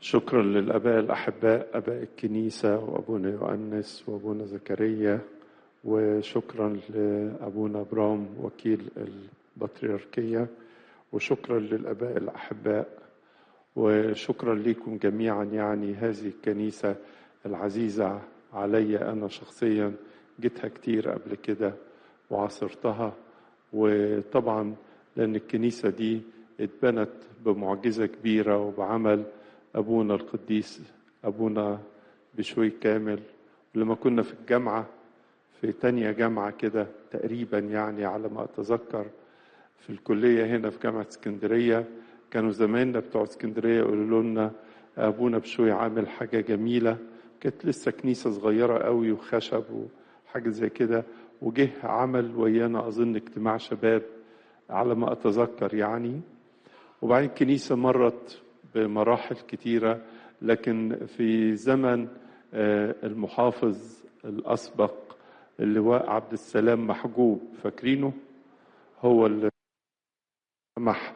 شكرا للآباء الأحباء آباء الكنيسة وأبونا يؤنس وأبونا زكريا وشكرا لأبونا برام وكيل البطريركية وشكرا للآباء الأحباء وشكرا لكم جميعا يعني هذه الكنيسة العزيزة علي أنا شخصيا جيتها كتير قبل كده وعاصرتها وطبعا لأن الكنيسة دي اتبنت بمعجزة كبيرة وبعمل أبونا القديس أبونا بشوي كامل لما كنا في الجامعة في تانية جامعة كده تقريبا يعني على ما أتذكر في الكلية هنا في جامعة اسكندرية كانوا زمايلنا بتوع اسكندرية يقولوا لنا أبونا بشوي عامل حاجة جميلة كانت لسه كنيسة صغيرة قوي وخشب وحاجة زي كده وجه عمل ويانا أظن اجتماع شباب على ما أتذكر يعني وبعدين الكنيسة مرت بمراحل كتيرة لكن في زمن المحافظ الأسبق اللواء عبد السلام محجوب فاكرينه هو اللي سمح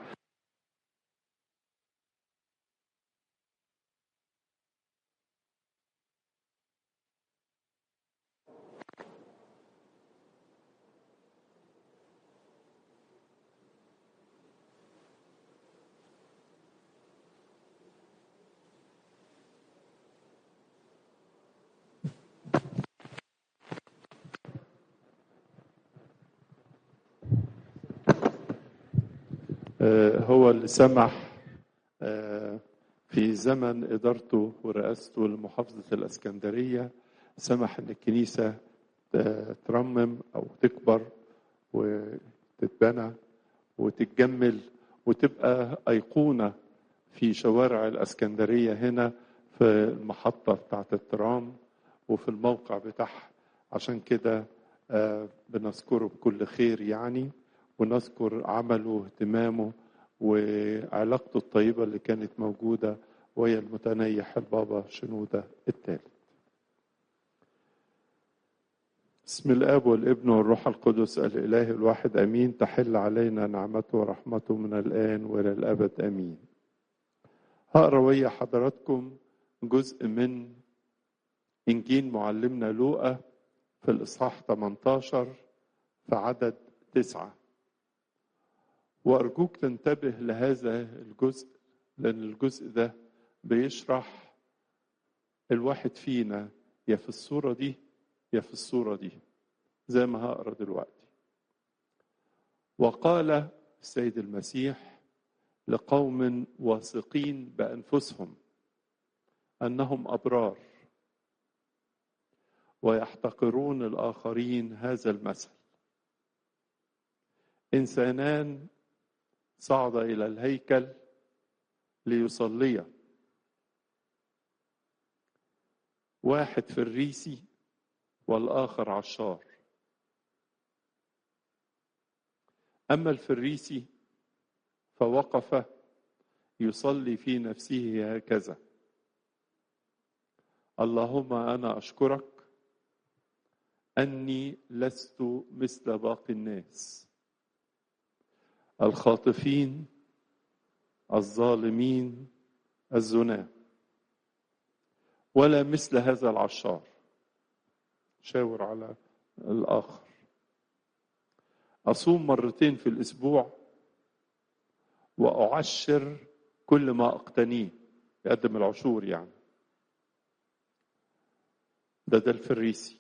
هو اللي سمح في زمن إدارته ورئاسته لمحافظة الإسكندرية سمح إن الكنيسة ترمم أو تكبر وتتبنى وتتجمل وتبقى أيقونة في شوارع الإسكندرية هنا في المحطة بتاعت الترام وفي الموقع بتاعها عشان كده بنذكره بكل خير يعني ونذكر عمله واهتمامه وعلاقته الطيبة اللي كانت موجودة وهي المتنيح البابا شنودة الثالث بسم الآب والابن والروح القدس الإله الواحد أمين تحل علينا نعمته ورحمته من الآن وإلى الأبد أمين هقرا ويا حضراتكم جزء من إنجيل معلمنا لوقا في الإصحاح 18 في عدد تسعة وأرجوك تنتبه لهذا الجزء لأن الجزء ده بيشرح الواحد فينا يا في الصورة دي يا في الصورة دي زي ما هقرا دلوقتي وقال السيد المسيح لقوم واثقين بأنفسهم أنهم أبرار ويحتقرون الآخرين هذا المثل إنسانان صعد إلى الهيكل ليصليا واحد فريسي والآخر عشار أما الفريسي فوقف يصلي في نفسه هكذا اللهم أنا أشكرك أني لست مثل باقي الناس الخاطفين الظالمين الزنا ولا مثل هذا العشار شاور على الآخر أصوم مرتين في الأسبوع وأعشر كل ما أقتنيه يقدم العشور يعني ده ده الفريسي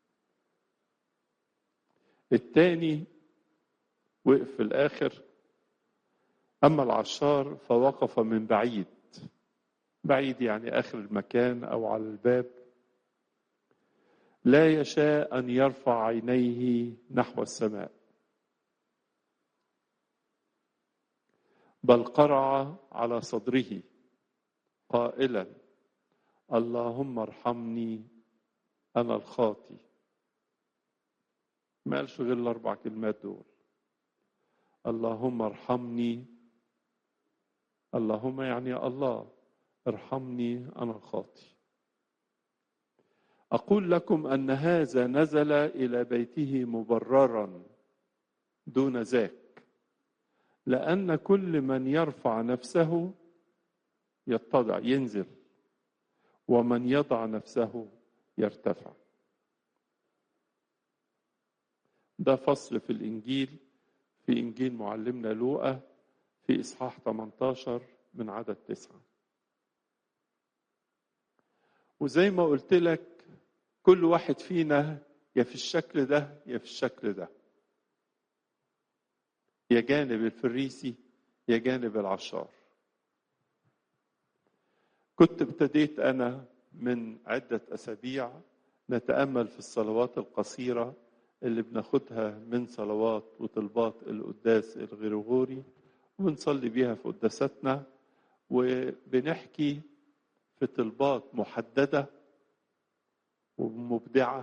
التاني وقف في الآخر أما العشار فوقف من بعيد بعيد يعني آخر المكان أو على الباب لا يشاء أن يرفع عينيه نحو السماء بل قرع على صدره قائلا اللهم ارحمني أنا الخاطي ما قالش غير الأربع كلمات دول اللهم ارحمني اللهم يعني الله ارحمني انا الخاطي اقول لكم ان هذا نزل الى بيته مبررا دون ذاك لان كل من يرفع نفسه يتضع ينزل ومن يضع نفسه يرتفع ده فصل في الإنجيل في إنجيل معلمنا لوقا في إصحاح 18 من عدد تسعة وزي ما قلت لك كل واحد فينا يا في الشكل ده يا في الشكل ده يا جانب الفريسي يا جانب العشار كنت ابتديت انا من عده اسابيع نتامل في الصلوات القصيره اللي بناخدها من صلوات وطلبات القداس الغريغوري وبنصلي بيها في قداساتنا وبنحكي في طلبات محدده ومبدعه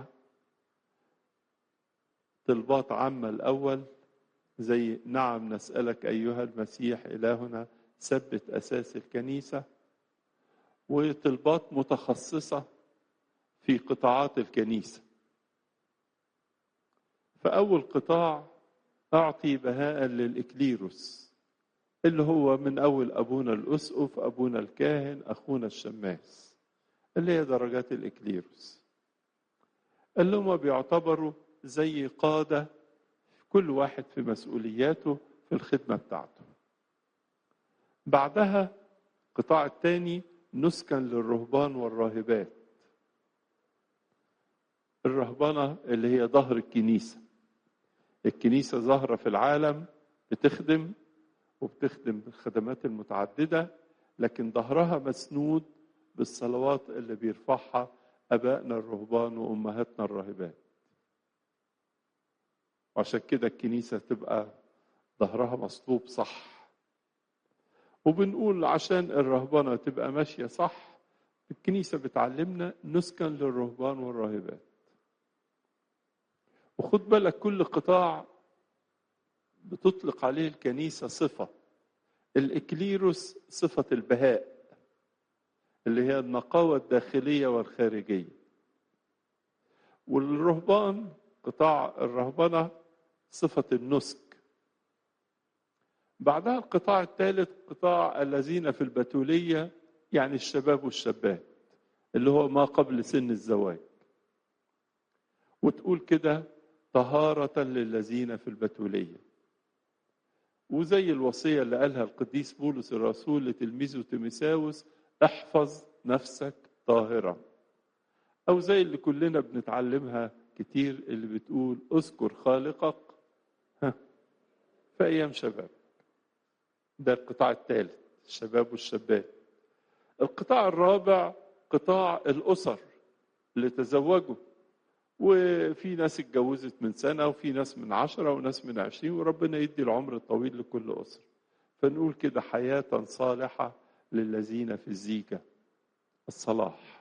طلبات عامه الاول زي نعم نسالك ايها المسيح الهنا ثبت اساس الكنيسه وطلبات متخصصه في قطاعات الكنيسه فاول قطاع اعطي بهاء للاكليروس اللي هو من اول ابونا الاسقف ابونا الكاهن اخونا الشماس اللي هي درجات الاكليروس اللي هم بيعتبروا زي قاده كل واحد في مسؤولياته في الخدمه بتاعته بعدها القطاع الثاني نسكا للرهبان والراهبات الرهبنه اللي هي ظهر الكنيسه الكنيسه ظاهره في العالم بتخدم وبتخدم الخدمات المتعدده لكن ظهرها مسنود بالصلوات اللي بيرفعها ابائنا الرهبان وامهاتنا الراهبات وعشان كده الكنيسه تبقى ظهرها مصلوب صح وبنقول عشان الرهبنه تبقى ماشيه صح الكنيسه بتعلمنا نسكن للرهبان والراهبات وخد بالك كل قطاع بتطلق عليه الكنيسه صفه الاكليروس صفه البهاء اللي هي النقاوه الداخليه والخارجيه والرهبان قطاع الرهبنه صفه النسك بعدها القطاع الثالث قطاع الذين في البتوليه يعني الشباب والشابات اللي هو ما قبل سن الزواج وتقول كده طهارة للذين في البتولية وزي الوصية اللي قالها القديس بولس الرسول لتلميذه تيمساوس احفظ نفسك طاهرا أو زي اللي كلنا بنتعلمها كتير اللي بتقول اذكر خالقك في أيام شباب ده القطاع الثالث الشباب والشابات القطاع الرابع قطاع الأسر اللي تزوجوا وفي ناس اتجوزت من سنة وفي ناس من عشرة وناس من عشرين وربنا يدي العمر الطويل لكل أسر فنقول كده حياة صالحة للذين في الزيجة الصلاح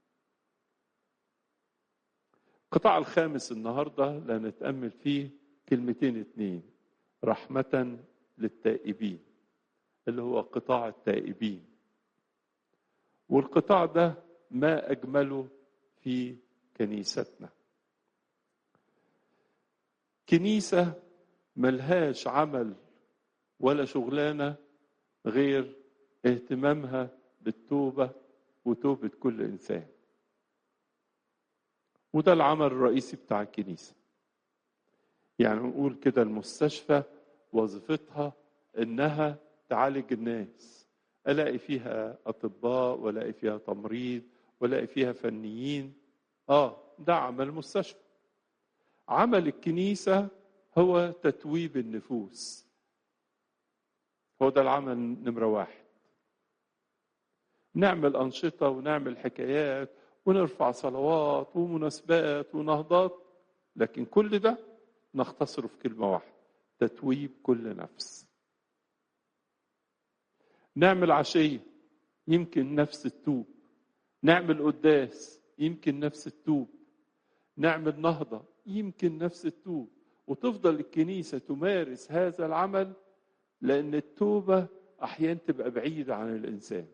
القطاع الخامس النهاردة اللي هنتأمل فيه كلمتين اتنين رحمة للتائبين اللي هو قطاع التائبين والقطاع ده ما أجمله في كنيستنا كنيسة ملهاش عمل ولا شغلانة غير اهتمامها بالتوبة وتوبة كل إنسان وده العمل الرئيسي بتاع الكنيسة يعني نقول كده المستشفى وظيفتها إنها تعالج الناس ألاقي فيها أطباء وألاقي فيها تمريض وألاقي فيها فنيين آه ده عمل المستشفى عمل الكنيسة هو تتويب النفوس هو ده العمل نمرة واحد نعمل أنشطة ونعمل حكايات ونرفع صلوات ومناسبات ونهضات لكن كل ده نختصره في كلمة واحدة تتويب كل نفس نعمل عشية يمكن نفس التوب نعمل قداس يمكن نفس التوب نعمل نهضة يمكن نفس التوب وتفضل الكنيسة تمارس هذا العمل لأن التوبة أحيانا تبقى بعيدة عن الإنسان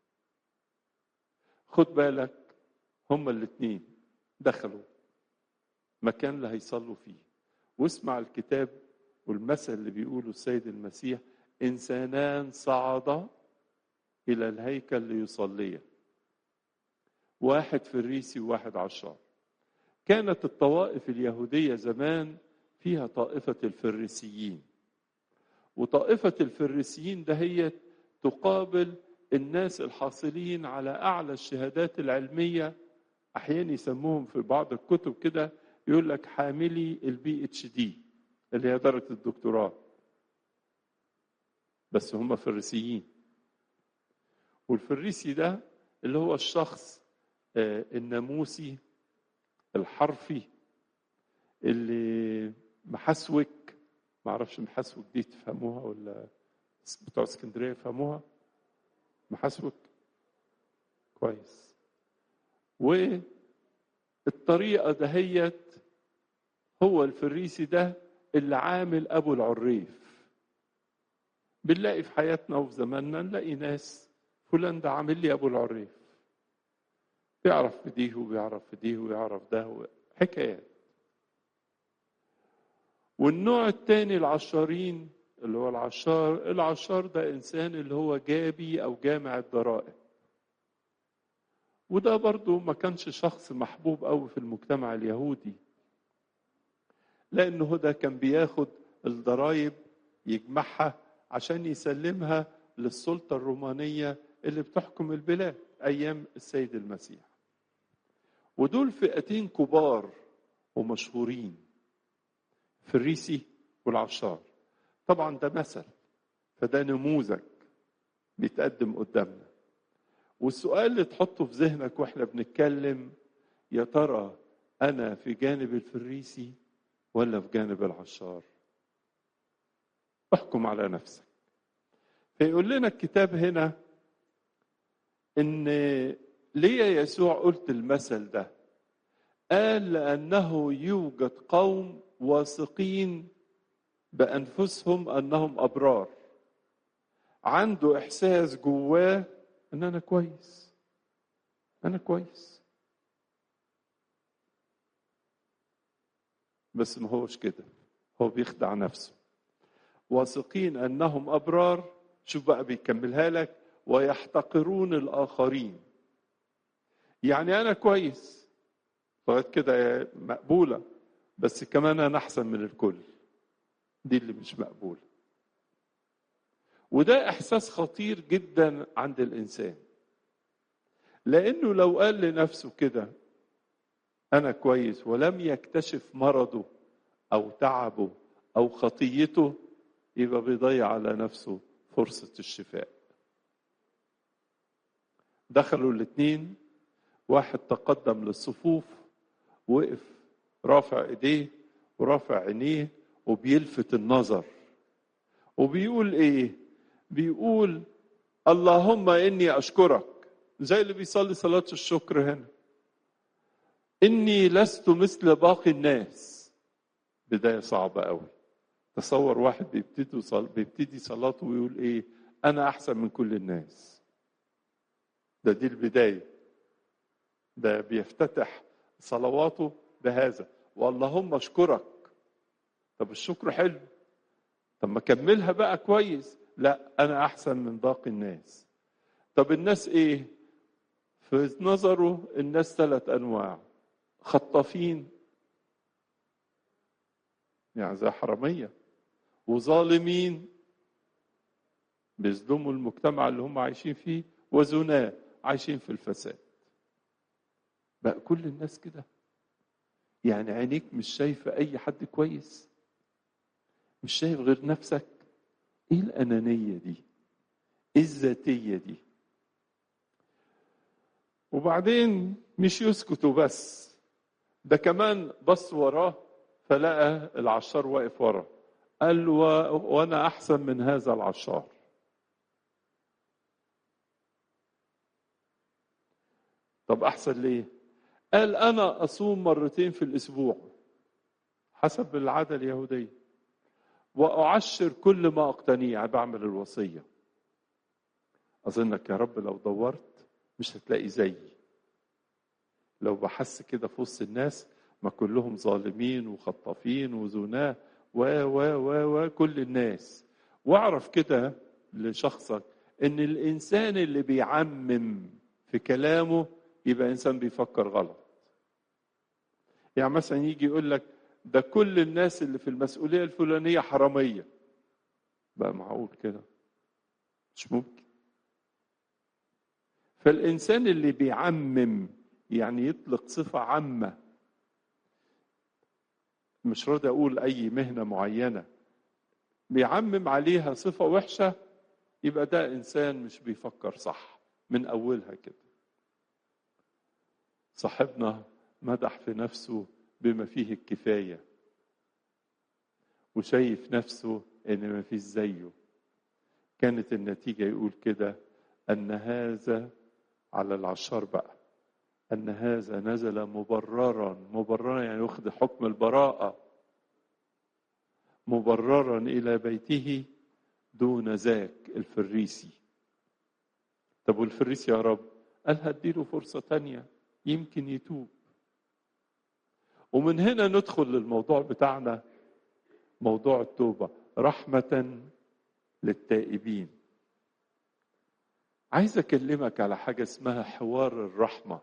خد بالك هما الاثنين دخلوا مكان اللي هيصلوا فيه واسمع الكتاب والمثل اللي بيقوله السيد المسيح إنسانان صعدا إلى الهيكل ليصليا واحد فريسي وواحد عشار كانت الطوائف اليهودية زمان فيها طائفة الفريسيين وطائفة الفريسيين دهيت تقابل الناس الحاصلين على أعلى الشهادات العلمية أحيانا يسموهم في بعض الكتب كده يقول لك حاملي البي اتش دي اللي هي درجة الدكتوراه بس هم فريسيين والفريسي ده اللي هو الشخص الناموسي الحرفي اللي محسوك ما اعرفش محسوك دي تفهموها ولا بتوع اسكندريه يفهموها محسوك كويس والطريقه دهيت هو الفريسي ده اللي عامل ابو العريف بنلاقي في حياتنا وفي زماننا نلاقي ناس فلان ده عامل لي ابو العريف بيعرف في دي وبيعرف في دي ويعرف ده حكايات والنوع الثاني العشارين اللي هو العشار العشار ده انسان اللي هو جابي او جامع الضرائب وده برضو ما كانش شخص محبوب قوي في المجتمع اليهودي لانه ده كان بياخد الضرائب يجمعها عشان يسلمها للسلطه الرومانيه اللي بتحكم البلاد ايام السيد المسيح ودول فئتين كبار ومشهورين فريسي والعشار طبعا ده مثل فده نموذج بيتقدم قدامنا والسؤال اللي تحطه في ذهنك واحنا بنتكلم يا ترى انا في جانب الفريسي ولا في جانب العشار احكم على نفسك فيقول لنا الكتاب هنا ان ليه يسوع قلت المثل ده قال لانه يوجد قوم واثقين بانفسهم انهم ابرار عنده احساس جواه ان انا كويس انا كويس بس ما هوش كده هو بيخدع نفسه واثقين انهم ابرار شوف بقى بيكملها لك ويحتقرون الاخرين يعني انا كويس لغايه كده مقبوله بس كمان انا احسن من الكل دي اللي مش مقبوله وده احساس خطير جدا عند الانسان لانه لو قال لنفسه كده انا كويس ولم يكتشف مرضه او تعبه او خطيته يبقى بيضيع على نفسه فرصه الشفاء دخلوا الاثنين واحد تقدم للصفوف وقف رافع ايديه ورافع عينيه وبيلفت النظر وبيقول ايه بيقول اللهم اني اشكرك زي اللي بيصلي صلاه الشكر هنا اني لست مثل باقي الناس بدايه صعبه قوي تصور واحد بيبتدي صل... بيبتدي صلاته ويقول ايه انا احسن من كل الناس ده دي البدايه ده بيفتتح صلواته بهذا واللهم اشكرك طب الشكر حلو طب ما كملها بقى كويس لا انا احسن من باقي الناس طب الناس ايه في نظره الناس ثلاث انواع خطافين يعني زي حراميه وظالمين بيظلموا المجتمع اللي هم عايشين فيه وزناه عايشين في الفساد بقى كل الناس كده يعني عينيك مش شايفة أي حد كويس مش شايف غير نفسك إيه الأنانية دي إيه الذاتية دي وبعدين مش يسكتوا بس ده كمان بص وراه فلقى العشار واقف وراه قال له وانا احسن من هذا العشار طب احسن ليه قال انا اصوم مرتين في الاسبوع حسب العاده اليهوديه واعشر كل ما اقتنيه يعني بعمل الوصيه اظنك يا رب لو دورت مش هتلاقي زيي لو بحس كده في وسط الناس ما كلهم ظالمين وخطافين وزناه و و و و كل الناس واعرف كده لشخصك ان الانسان اللي بيعمم في كلامه يبقى انسان بيفكر غلط يعني مثلا يجي يقول لك ده كل الناس اللي في المسؤوليه الفلانيه حراميه بقى معقول كده مش ممكن فالانسان اللي بيعمم يعني يطلق صفه عامه مش راضي اقول اي مهنه معينه بيعمم عليها صفه وحشه يبقى ده انسان مش بيفكر صح من اولها كده صاحبنا مدح في نفسه بما فيه الكفايه وشايف نفسه ان ما فيش زيه كانت النتيجه يقول كده ان هذا على العشار بقى ان هذا نزل مبررا مبررا يعني واخد حكم البراءه مبررا الى بيته دون ذاك الفريسي طب والفريسي يا رب قال هديله فرصه تانيه يمكن يتوب ومن هنا ندخل للموضوع بتاعنا موضوع التوبه رحمه للتائبين عايز اكلمك على حاجه اسمها حوار الرحمه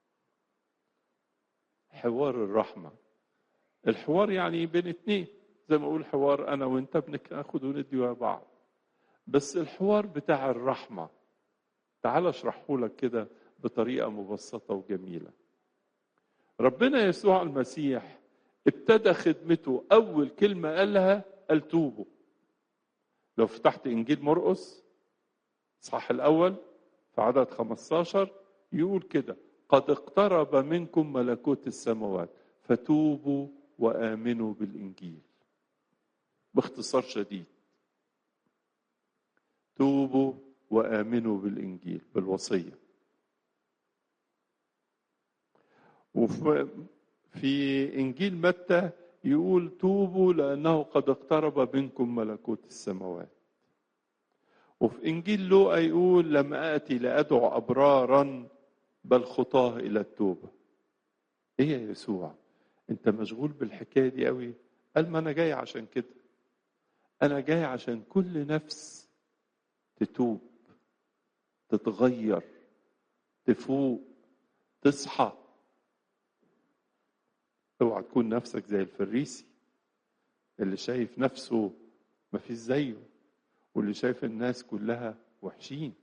حوار الرحمه الحوار يعني بين اتنين زي ما اقول حوار انا وانت بناخد وندي مع بعض بس الحوار بتاع الرحمه تعال اشرحه لك كده بطريقه مبسطه وجميله ربنا يسوع المسيح ابتدى خدمته اول كلمه قالها قال توبوا لو فتحت انجيل مرقس الاصحاح الاول في عدد 15 يقول كده قد اقترب منكم ملكوت السماوات فتوبوا وامنوا بالانجيل باختصار شديد توبوا وامنوا بالانجيل بالوصيه وفي في انجيل متى يقول توبوا لانه قد اقترب منكم ملكوت السماوات وفي انجيل لوقا يقول لم اتي لادعو ابرارا بل خطاه الى التوبه ايه يا يسوع انت مشغول بالحكايه دي قوي قال ما انا جاي عشان كده انا جاي عشان كل نفس تتوب تتغير تفوق تصحى اوعى تكون نفسك زي الفريسي اللي شايف نفسه ما فيش زيه واللي شايف الناس كلها وحشين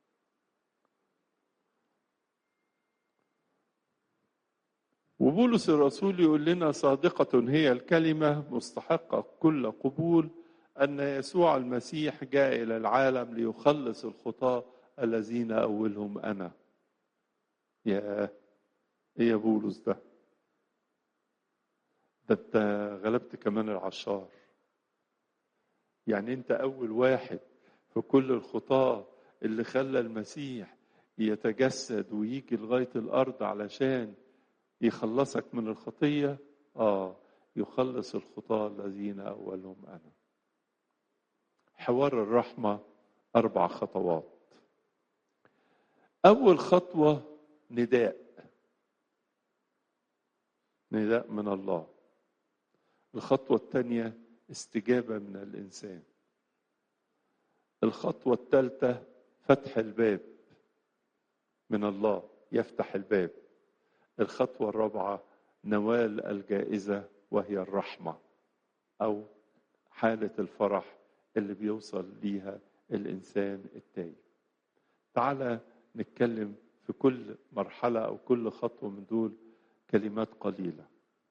وبولس الرسول يقول لنا صادقة هي الكلمة مستحقة كل قبول أن يسوع المسيح جاء إلى العالم ليخلص الخطاة الذين أولهم أنا يا إيه يا بولس ده ده أنت غلبت كمان العشار يعني أنت أول واحد في كل الخطاة اللي خلى المسيح يتجسد ويجي لغاية الأرض علشان يخلصك من الخطية آه يخلص الخطاة الذين أولهم أنا حوار الرحمة أربع خطوات أول خطوة نداء نداء من الله الخطوة الثانية استجابة من الإنسان الخطوة الثالثة فتح الباب من الله يفتح الباب الخطوة الرابعة نوال الجائزة وهي الرحمة أو حالة الفرح اللي بيوصل ليها الإنسان التايب تعالى نتكلم في كل مرحلة أو كل خطوة من دول كلمات قليلة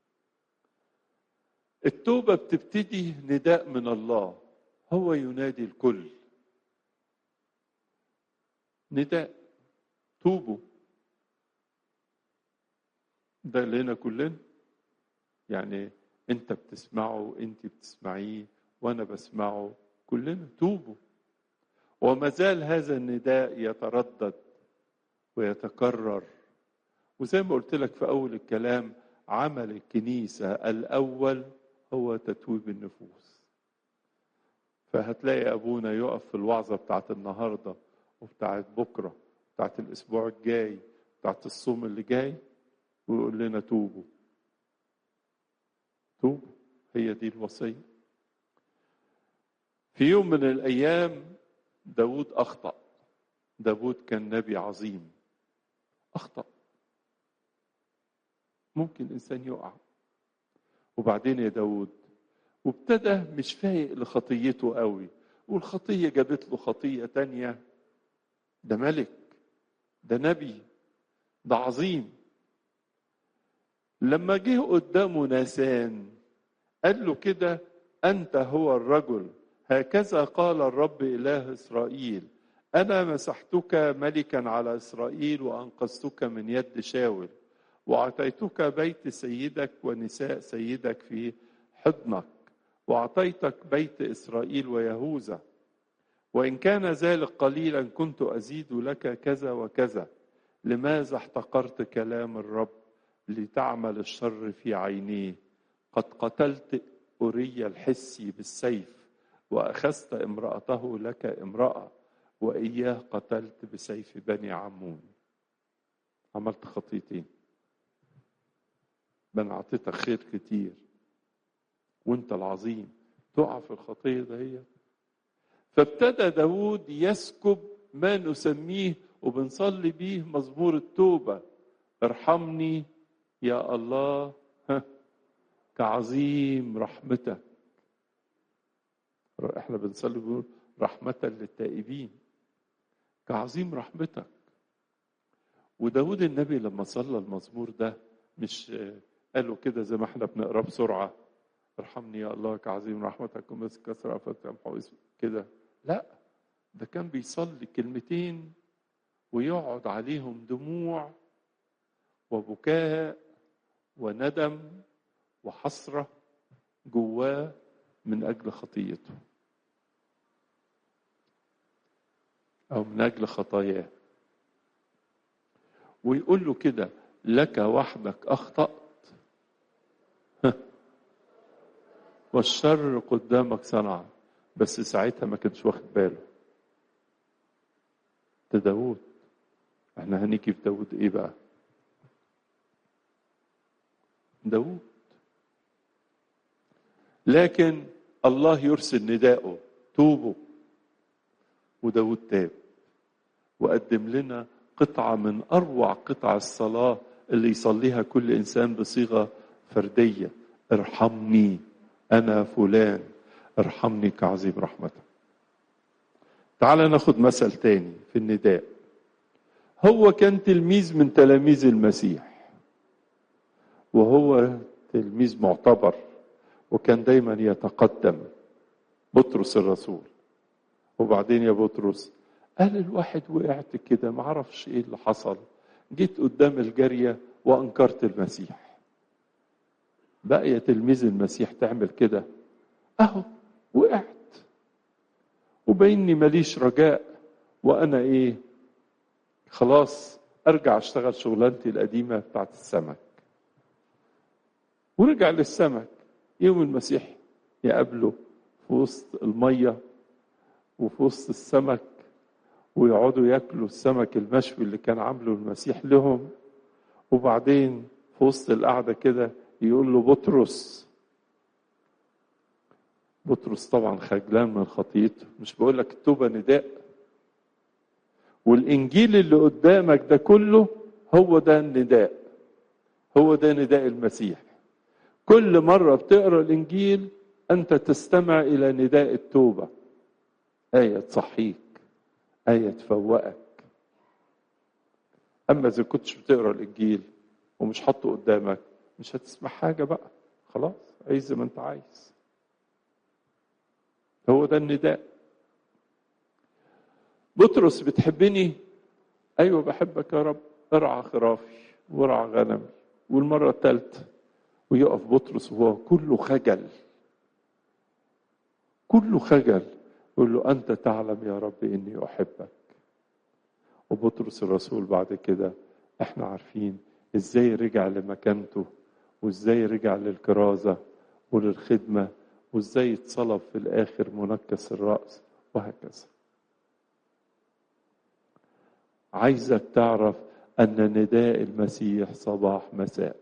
التوبة بتبتدي نداء من الله هو ينادي الكل نداء توبوا ده لنا كلنا يعني انت بتسمعه انت بتسمعيه وانا بسمعه كلنا توبوا وما زال هذا النداء يتردد ويتكرر وزي ما قلت لك في اول الكلام عمل الكنيسه الاول هو تتويب النفوس فهتلاقي ابونا يقف في الوعظه بتاعت النهارده وبتاعت بكره بتاعت الاسبوع الجاي بتاعت الصوم اللي جاي ويقول لنا توبوا توبوا هي دي الوصيه في يوم من الايام داود اخطا داود كان نبي عظيم أخطأ ممكن إنسان يقع وبعدين يا داود وابتدى مش فايق لخطيته قوي والخطية جابت له خطية تانية ده ملك ده نبي ده عظيم لما جه قدامه ناسان قال له كده أنت هو الرجل هكذا قال الرب إله إسرائيل أنا مسحتك ملكا على إسرائيل وأنقذتك من يد شاول وأعطيتك بيت سيدك ونساء سيدك في حضنك وأعطيتك بيت إسرائيل ويهوذا وإن كان ذلك قليلا كنت أزيد لك كذا وكذا لماذا احتقرت كلام الرب لتعمل الشر في عينيه قد قتلت أوريا الحسي بالسيف وأخذت امرأته لك امرأة وإياه قتلت بسيف بني عمون عملت خطيتين بل أعطيتك خير كتير وانت العظيم تقع في الخطية دهيت فابتدى داود يسكب ما نسميه وبنصلي بيه مزمور التوبة ارحمني يا الله كعظيم رحمتك احنا بنصلي بنقول رحمة للتائبين كعظيم رحمتك وداود النبي لما صلى المزمور ده مش قالوا كده زي ما احنا بنقراه بسرعة ارحمني يا الله كعظيم رحمتك ومسك كسر فتمحو كده لا ده كان بيصلي كلمتين ويقعد عليهم دموع وبكاء وندم وحسرة جواه من أجل خطيته أو من أجل خطاياه ويقول له كده لك وحدك أخطأت والشر قدامك صنع بس ساعتها ما كانش واخد باله ده داود احنا هنيجي في داود ايه بقى داود لكن الله يرسل نداءه توبوا وداود تاب وقدم لنا قطعة من أروع قطع الصلاة اللي يصليها كل إنسان بصيغة فردية ارحمني أنا فلان ارحمني كعظيم رحمتك تعال ناخد مثل تاني في النداء هو كان تلميذ من تلاميذ المسيح وهو تلميذ معتبر وكان دايما يتقدم بطرس الرسول وبعدين يا بطرس قال الواحد وقعت كده ما اعرفش ايه اللي حصل جيت قدام الجاريه وانكرت المسيح بقى يا تلميذ المسيح تعمل كده اهو وقعت وبيني ماليش رجاء وانا ايه خلاص ارجع اشتغل شغلانتي القديمه بتاعت السمك ورجع للسمك يوم المسيح يقابله في وسط الميه وفي وسط السمك ويقعدوا ياكلوا السمك المشوي اللي كان عامله المسيح لهم وبعدين في وسط القعده كده يقول له بطرس بطرس طبعا خجلان من خطيته مش بقول لك التوبه نداء والانجيل اللي قدامك ده كله هو ده النداء هو ده نداء المسيح كل مره بتقرا الانجيل انت تستمع الى نداء التوبه ايه تصحيك ايه تفوقك اما اذا كنتش بتقرا الانجيل ومش حاطه قدامك مش هتسمع حاجه بقى خلاص عيش زي ما انت عايز هو ده النداء بطرس بتحبني ايوه بحبك يا رب ارعى خرافي وارعى غنمي والمره الثالثه ويقف بطرس وهو كله خجل كله خجل يقول له انت تعلم يا رب اني احبك وبطرس الرسول بعد كده احنا عارفين ازاي رجع لمكانته وازاي رجع للكرازه وللخدمه وازاي اتصلب في الاخر منكس الراس وهكذا عايزك تعرف ان نداء المسيح صباح مساء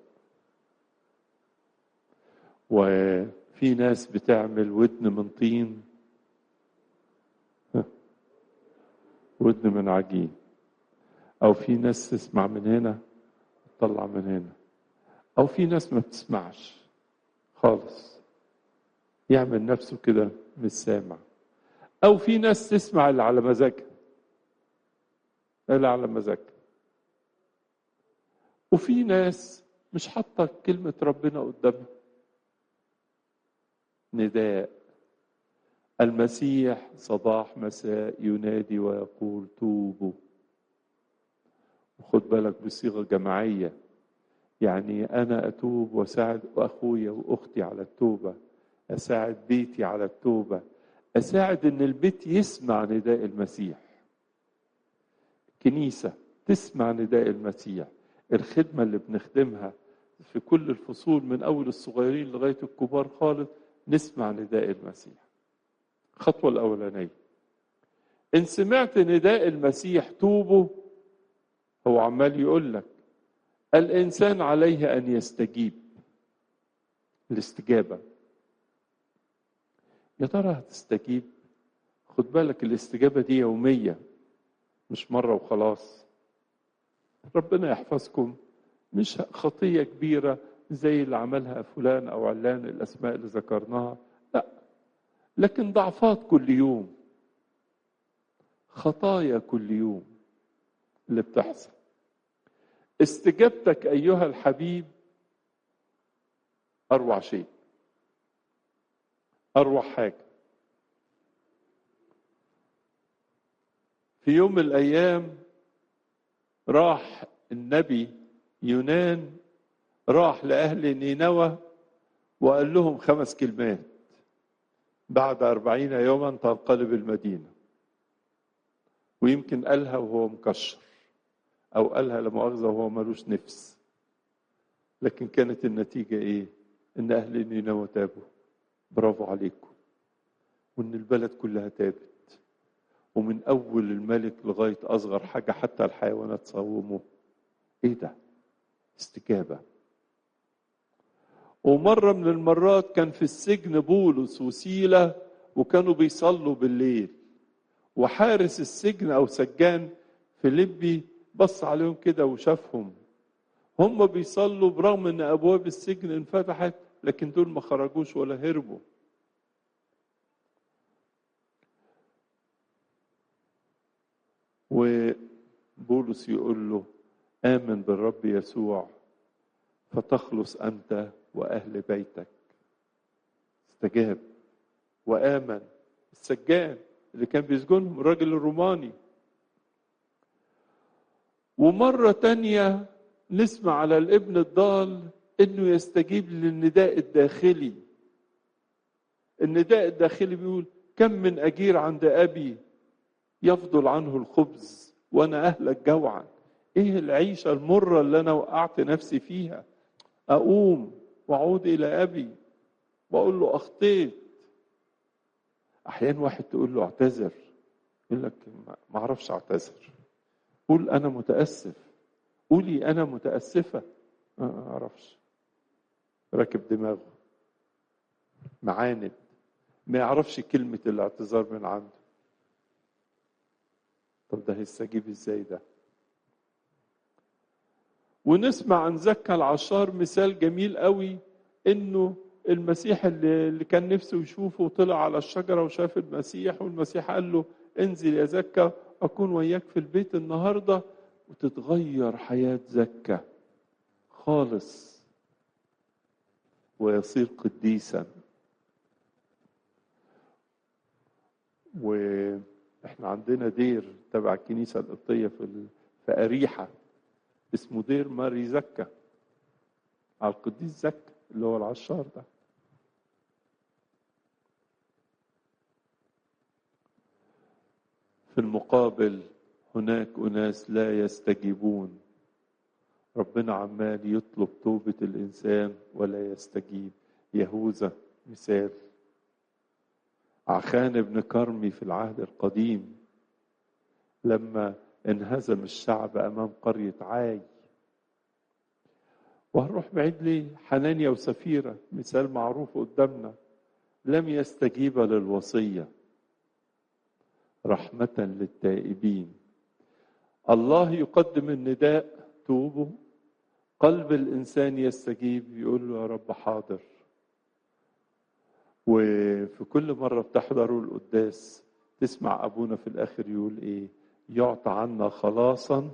وفي ناس بتعمل ودن من طين ودن من عجين او في ناس تسمع من هنا تطلع من هنا او في ناس ما بتسمعش خالص يعمل نفسه كده مش سامع او في ناس تسمع اللي على مزاجها اللي على مزاجها وفي ناس مش حاطه كلمه ربنا قدامها نداء المسيح صباح مساء ينادي ويقول توبوا وخد بالك بصيغه جماعيه يعني انا اتوب واساعد اخويا واختي على التوبه اساعد بيتي على التوبه اساعد ان البيت يسمع نداء المسيح كنيسه تسمع نداء المسيح الخدمه اللي بنخدمها في كل الفصول من اول الصغيرين لغايه الكبار خالص نسمع نداء المسيح الخطوه الاولانيه ان سمعت نداء المسيح توبوا هو عمال يقول لك الانسان عليه ان يستجيب الاستجابه يا ترى هتستجيب خد بالك الاستجابه دي يوميه مش مره وخلاص ربنا يحفظكم مش خطيه كبيره زي اللي عملها فلان او علان الاسماء اللي ذكرناها لا لكن ضعفات كل يوم خطايا كل يوم اللي بتحصل استجابتك ايها الحبيب اروع شيء اروع حاجه في يوم من الايام راح النبي يونان راح لاهل نينوى وقال لهم خمس كلمات بعد أربعين يوما تنقلب المدينة ويمكن قالها وهو مكشر أو قالها لمؤاخذة وهو ملوش نفس لكن كانت النتيجة إيه؟ إن أهل نينوى تابوا برافو عليكم وإن البلد كلها تابت ومن أول الملك لغاية أصغر حاجة حتى الحيوانات صوموا إيه ده؟ استجابة ومرة من المرات كان في السجن بولس وسيلة وكانوا بيصلوا بالليل وحارس السجن أو سجان فيليبي بص عليهم كده وشافهم هم بيصلوا برغم ان ابواب السجن انفتحت لكن دول ما خرجوش ولا هربوا وبولس يقول له امن بالرب يسوع فتخلص انت واهل بيتك استجاب وامن السجان اللي كان بيسجنهم الراجل الروماني ومرة تانية نسمع على الابن الضال انه يستجيب للنداء الداخلي النداء الداخلي بيقول كم من اجير عند ابي يفضل عنه الخبز وانا اهلك جوعا ايه العيشه المره اللي انا وقعت نفسي فيها اقوم واعود الى ابي واقول له اخطيت احيانا واحد تقول له اعتذر يقول لك ما اعرفش اعتذر قول انا متاسف قولي انا متاسفه ما اعرفش راكب دماغه معاند ما يعرفش كلمه الاعتذار من عنده طب ده هيستجيب ازاي ده ونسمع عن زكا العشار مثال جميل قوي انه المسيح اللي, اللي كان نفسه يشوفه طلع على الشجرة وشاف المسيح والمسيح قال له انزل يا زكا أكون وياك في البيت النهاردة وتتغير حياة زكا خالص ويصير قديسا واحنا عندنا دير تبع الكنيسة القبطية في في أريحة اسمه دير ماري زكا على القديس زكا اللي هو العشار ده في المقابل هناك أناس لا يستجيبون ربنا عمال يطلب توبة الإنسان ولا يستجيب يهوذا مثال عخان بن كرمي في العهد القديم لما انهزم الشعب أمام قرية عاي وهنروح بعيد ليه حنانيا وسفيرة مثال معروف قدامنا لم يستجيب للوصية رحمة للتائبين الله يقدم النداء توبوا قلب الإنسان يستجيب يقول له يا رب حاضر وفي كل مرة بتحضروا القداس تسمع أبونا في الآخر يقول إيه يعطى عنا خلاصا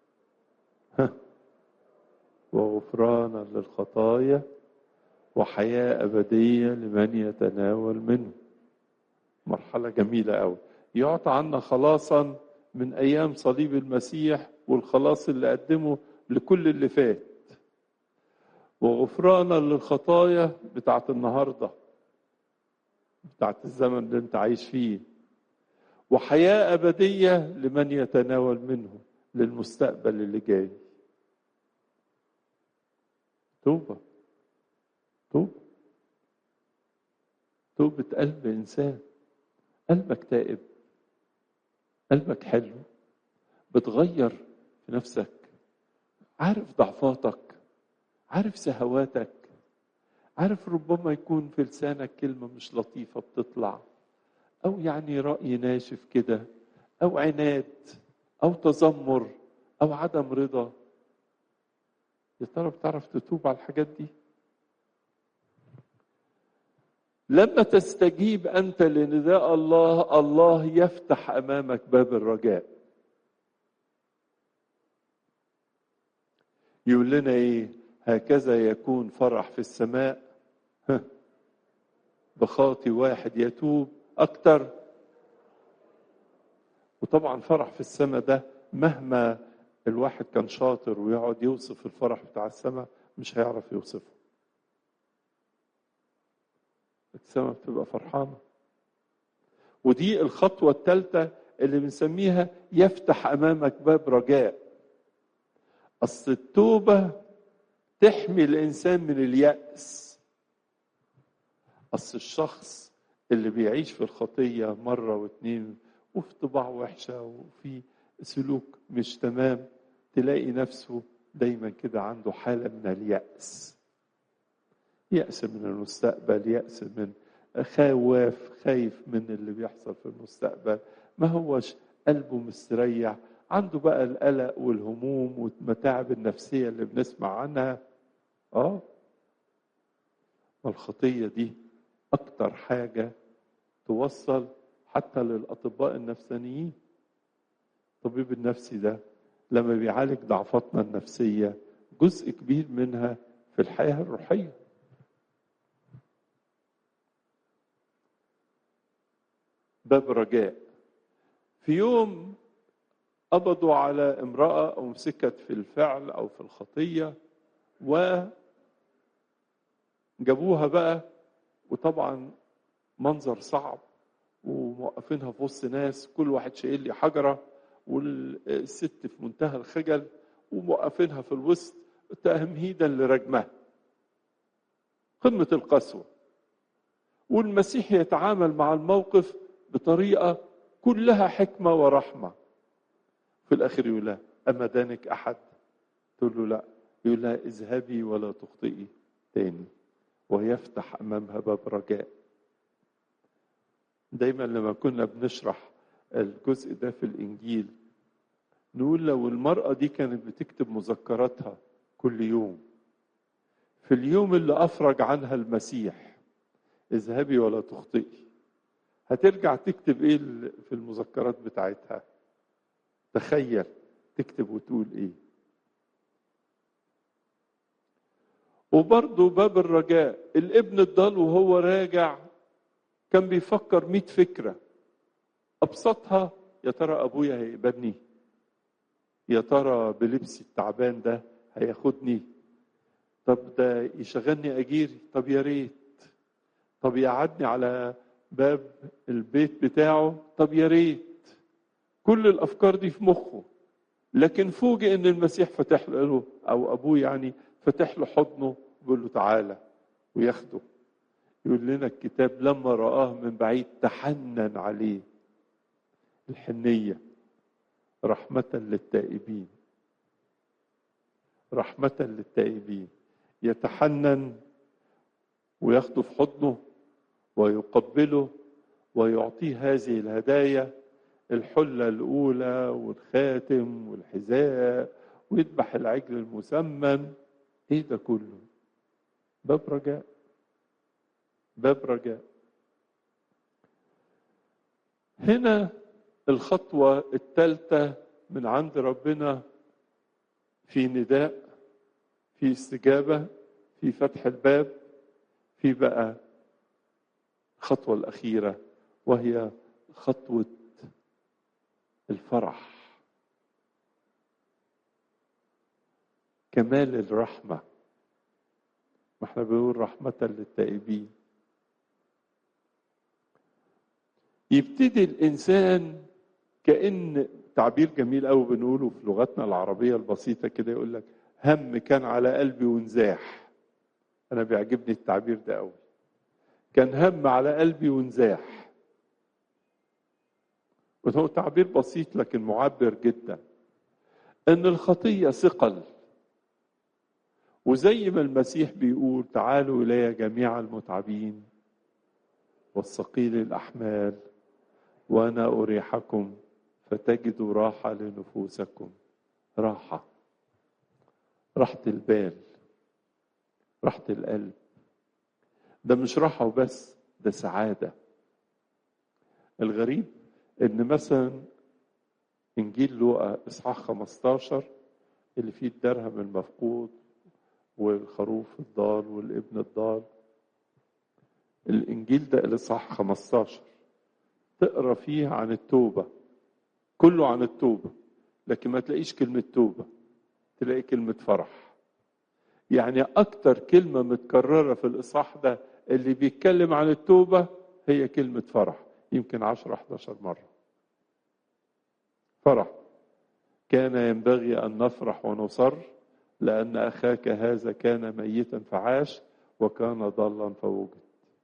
وغفرانا للخطايا وحياة أبدية لمن يتناول منه مرحلة جميلة أوي يعطى عنا خلاصا من أيام صليب المسيح والخلاص اللي قدمه لكل اللي فات وغفرانا للخطايا بتاعت النهاردة بتاعت الزمن اللي انت عايش فيه وحياة أبدية لمن يتناول منه للمستقبل اللي جاي توبة توبة توبة قلب إنسان قلبك تائب قلبك حلو بتغير في نفسك عارف ضعفاتك عارف سهواتك عارف ربما يكون في لسانك كلمة مش لطيفة بتطلع أو يعني رأي ناشف كده أو عناد أو تذمر أو عدم رضا يا ترى بتعرف تتوب على الحاجات دي لما تستجيب انت لنداء الله الله يفتح امامك باب الرجاء يقول لنا ايه هكذا يكون فرح في السماء بخاطي واحد يتوب اكتر وطبعا فرح في السماء ده مهما الواحد كان شاطر ويقعد يوصف الفرح بتاع السماء مش هيعرف يوصفه السماء بتبقى فرحانة ودي الخطوة الثالثة اللي بنسميها يفتح أمامك باب رجاء أصل التوبة تحمي الإنسان من اليأس أصل الشخص اللي بيعيش في الخطية مرة واتنين وفي طباع وحشة وفي سلوك مش تمام تلاقي نفسه دايما كده عنده حالة من اليأس يأس من المستقبل يأس من خواف خايف من اللي بيحصل في المستقبل ما هوش قلبه مستريح عنده بقى القلق والهموم والمتاعب النفسية اللي بنسمع عنها اه والخطية دي أكتر حاجة توصل حتى للأطباء النفسانيين الطبيب النفسي ده لما بيعالج ضعفاتنا النفسية جزء كبير منها في الحياة الروحية باب رجاء في يوم قبضوا على امرأة أمسكت في الفعل أو في الخطية وجابوها بقى وطبعا منظر صعب وموقفينها في وسط ناس كل واحد شايل لي حجرة والست في منتهى الخجل وموقفينها في الوسط تمهيدا لرجمها قمة القسوة والمسيح يتعامل مع الموقف بطريقة كلها حكمة ورحمة في الآخر يقول لها أما دانك أحد تقول له لا يقول لها اذهبي ولا تخطئي تاني ويفتح أمامها باب رجاء دايما لما كنا بنشرح الجزء ده في الإنجيل نقول لو المرأة دي كانت بتكتب مذكراتها كل يوم في اليوم اللي أفرج عنها المسيح اذهبي ولا تخطئي هترجع تكتب ايه في المذكرات بتاعتها تخيل تكتب وتقول ايه وبرضه باب الرجاء الابن الضال وهو راجع كان بيفكر مئة فكرة أبسطها يا ترى أبويا هيقبلني يا ترى بلبسي التعبان ده هياخدني طب ده يشغلني أجيري طب يا ريت طب يقعدني على باب البيت بتاعه طب يا ريت كل الافكار دي في مخه لكن فوجئ ان المسيح فتح له او ابوه يعني فتح له حضنه بيقول له تعالى وياخده يقول لنا الكتاب لما رآه من بعيد تحنن عليه الحنية رحمة للتائبين رحمة للتائبين يتحنن وياخده في حضنه ويقبله ويعطيه هذه الهدايا الحلة الأولى والخاتم والحذاء ويذبح العجل المسمن إيه ده كله باب رجاء باب رجاء هنا الخطوة الثالثة من عند ربنا في نداء في استجابة في فتح الباب في بقى الخطوة الأخيرة وهي خطوة الفرح كمال الرحمة ما احنا بنقول رحمة للتائبين يبتدي الإنسان كأن تعبير جميل قوي بنقوله في لغتنا العربية البسيطة كده يقول لك هم كان على قلبي ونزاح أنا بيعجبني التعبير ده قوي كان هم على قلبي ونزاح وهو تعبير بسيط لكن معبر جدا ان الخطيه ثقل وزي ما المسيح بيقول تعالوا الي جميع المتعبين والثقيل الاحمال وانا اريحكم فتجدوا راحه لنفوسكم راحه راحه البال راحه القلب ده مش راحه وبس ده سعاده الغريب ان مثلا انجيل لوقا اصحاح 15 اللي فيه الدرهم المفقود والخروف الضال والابن الضال الانجيل ده الاصحاح 15 تقرا فيه عن التوبه كله عن التوبه لكن ما تلاقيش كلمه توبه تلاقي كلمه فرح يعني اكتر كلمه متكرره في الاصحاح ده اللي بيتكلم عن التوبه هي كلمه فرح يمكن 10 11 مرة فرح كان ينبغي أن نفرح ونصر لأن أخاك هذا كان ميتا فعاش وكان ضالا فوجد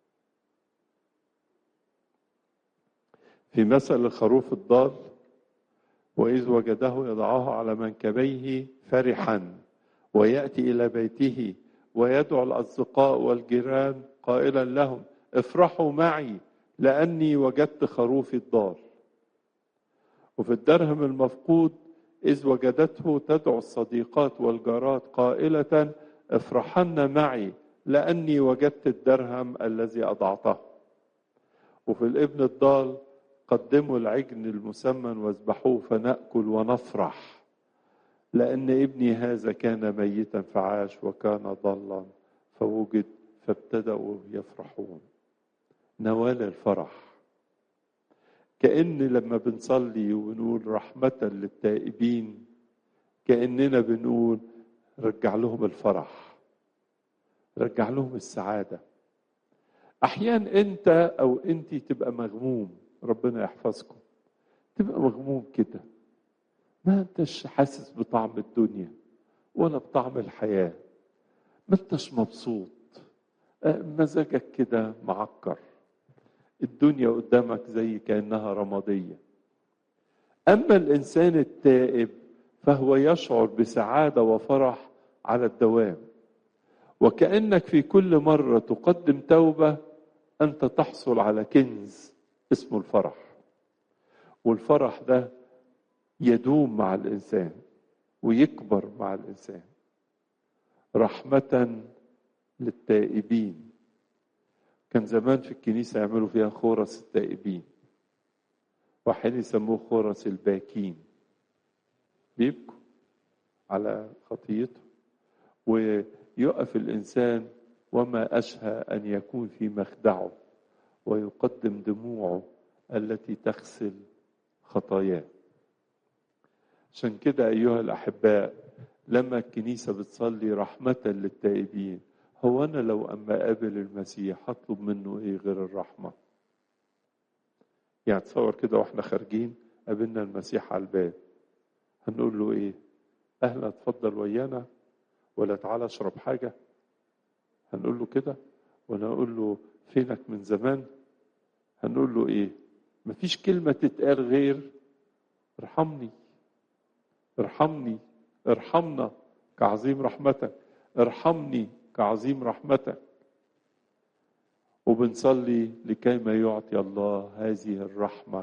في مثل الخروف الضال وإذ وجده يضعه على منكبيه فرحا ويأتي إلى بيته ويدعو الأصدقاء والجيران قائلا لهم افرحوا معي لأني وجدت خروفي الضال وفي الدرهم المفقود إذ وجدته تدعو الصديقات والجارات قائلة افرحن معي لأني وجدت الدرهم الذي أضعته وفي الابن الضال قدموا العجن المسمن واذبحوه فنأكل ونفرح لأن ابني هذا كان ميتا فعاش وكان ضلا فوجد فابتدأوا يفرحون نوال الفرح كأن لما بنصلي وبنقول رحمة للتائبين كأننا بنقول رجع لهم الفرح رجع لهم السعادة أحيانا أنت أو أنت تبقى مغموم ربنا يحفظكم تبقى مغموم كده ما أنتش حاسس بطعم الدنيا ولا بطعم الحياة ما أنتش مبسوط مزاجك كده معكر الدنيا قدامك زي كانها رماديه اما الانسان التائب فهو يشعر بسعاده وفرح على الدوام وكانك في كل مره تقدم توبه انت تحصل على كنز اسمه الفرح والفرح ده يدوم مع الانسان ويكبر مع الانسان رحمه للتائبين كان زمان في الكنيسة يعملوا فيها خورس التائبين وحين يسموه خورس الباكين بيبكوا على خطيته ويقف الإنسان وما أشهى أن يكون في مخدعه ويقدم دموعه التي تغسل خطاياه عشان كده أيها الأحباء لما الكنيسة بتصلي رحمة للتائبين هو أنا لو أما قابل المسيح هطلب منه إيه غير الرحمة يعني تصور كده واحنا خارجين قابلنا المسيح على الباب هنقول له إيه أهلا اتفضل ويانا ولا تعالى اشرب حاجة هنقول له كده ولا نقول له فينك من زمان هنقول له إيه مفيش كلمة تتقال غير ارحمني ارحمني ارحمنا كعظيم رحمتك ارحمني كعظيم رحمتك وبنصلي لكي ما يعطي الله هذه الرحمة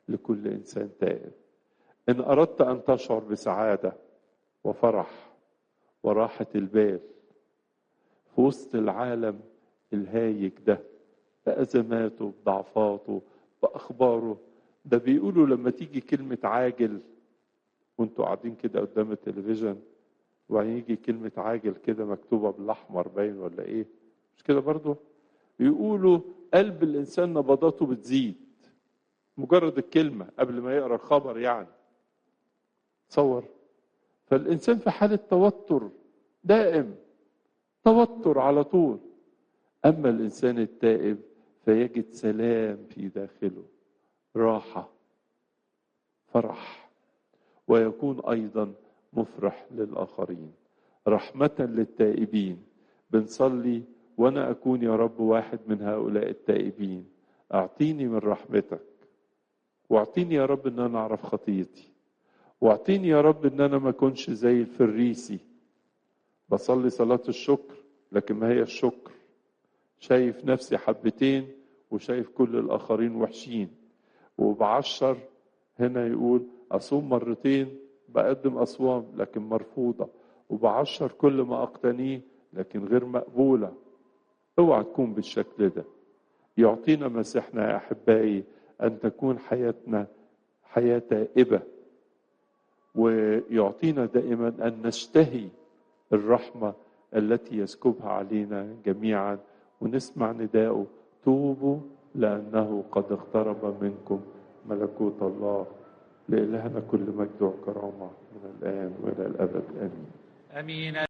لكل إنسان تائب إن أردت أن تشعر بسعادة وفرح وراحة البال في وسط العالم الهايج ده بأزماته بضعفاته بأخباره ده بيقولوا لما تيجي كلمة عاجل وانتوا قاعدين كده قدام التلفزيون وبعدين يجي كلمة عاجل كده مكتوبة بالأحمر باين ولا إيه مش كده برضو يقولوا قلب الإنسان نبضاته بتزيد مجرد الكلمة قبل ما يقرأ الخبر يعني تصور فالإنسان في حالة توتر دائم توتر على طول أما الإنسان التائب فيجد سلام في داخله راحة فرح ويكون أيضا مفرح للآخرين رحمة للتائبين بنصلي وأنا أكون يا رب واحد من هؤلاء التائبين أعطيني من رحمتك واعطيني يا رب أن أنا أعرف خطيتي واعطيني يا رب أن أنا ما أكونش زي الفريسي بصلي صلاة الشكر لكن ما هي الشكر شايف نفسي حبتين وشايف كل الآخرين وحشين وبعشر هنا يقول أصوم مرتين بقدم أصوام لكن مرفوضة وبعشر كل ما أقتنيه لكن غير مقبولة اوعى تكون بالشكل ده يعطينا مسيحنا يا أحبائي أن تكون حياتنا حياة تائبة ويعطينا دائما أن نشتهي الرحمة التي يسكبها علينا جميعا ونسمع نداءه توبوا لأنه قد اقترب منكم ملكوت الله لإلهنا كل مجد وكرامة من الآن وإلى الأبد آمين امين